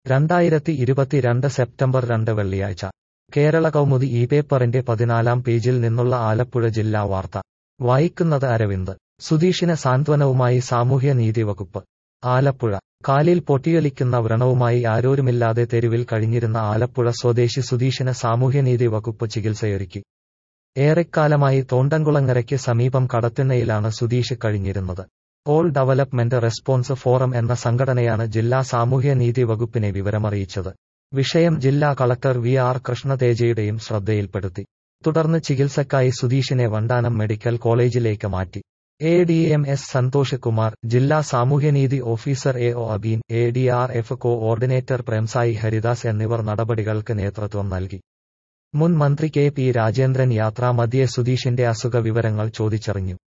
രണ്ടായിരത്തി ഇരുപത്തിരണ്ട് സെപ്റ്റംബർ രണ്ട് വെള്ളിയാഴ്ച കേരള കൗമുദി ഈ പേപ്പറിന്റെ പതിനാലാം പേജിൽ നിന്നുള്ള ആലപ്പുഴ ജില്ലാ വാർത്ത വായിക്കുന്നത് അരവിന്ദ് സുധീഷിന് സാന്ത്വനവുമായി സാമൂഹ്യനീതി വകുപ്പ് ആലപ്പുഴ കാലിൽ പൊട്ടിയൊലിക്കുന്ന വ്രണവുമായി ആരോരുമില്ലാതെ തെരുവിൽ കഴിഞ്ഞിരുന്ന ആലപ്പുഴ സ്വദേശി സുധീഷിന് സാമൂഹ്യനീതി വകുപ്പ് ചികിത്സയൊരുക്കി ഏറെക്കാലമായി തോണ്ടംകുളങ്ങരയ്ക്ക് സമീപം കടത്തിണ്ണയിലാണ് സുധീഷ് കഴിഞ്ഞിരുന്നത് ഓൾ ഡെവലപ്മെന്റ് റെസ്പോൺസ് ഫോറം എന്ന സംഘടനയാണ് ജില്ലാ സാമൂഹ്യനീതി വകുപ്പിനെ വിവരമറിയിച്ചത് വിഷയം ജില്ലാ കളക്ടർ വി ആർ കൃഷ്ണതേജയുടെയും ശ്രദ്ധയിൽപ്പെടുത്തി തുടർന്ന് ചികിത്സക്കായി സുധീഷിനെ വണ്ടാനം മെഡിക്കൽ കോളേജിലേക്ക് മാറ്റി A D M S Santhosh Kumar ജില്ലാ സാമൂഹ്യനീതി officer A O Abeen A D R F coordinator Premsai Haridas എന്നിവർ നടപടികൾക്ക് നേതൃത്വം നൽകി മുൻ മന്ത്രി കെ പി രാജേന്ദ്രൻ യാത്രാമധ്യേ സുധീഷിന്റെ അസുഖ വിവരങ്ങൾ ചോദിച്ചറിഞ്ഞു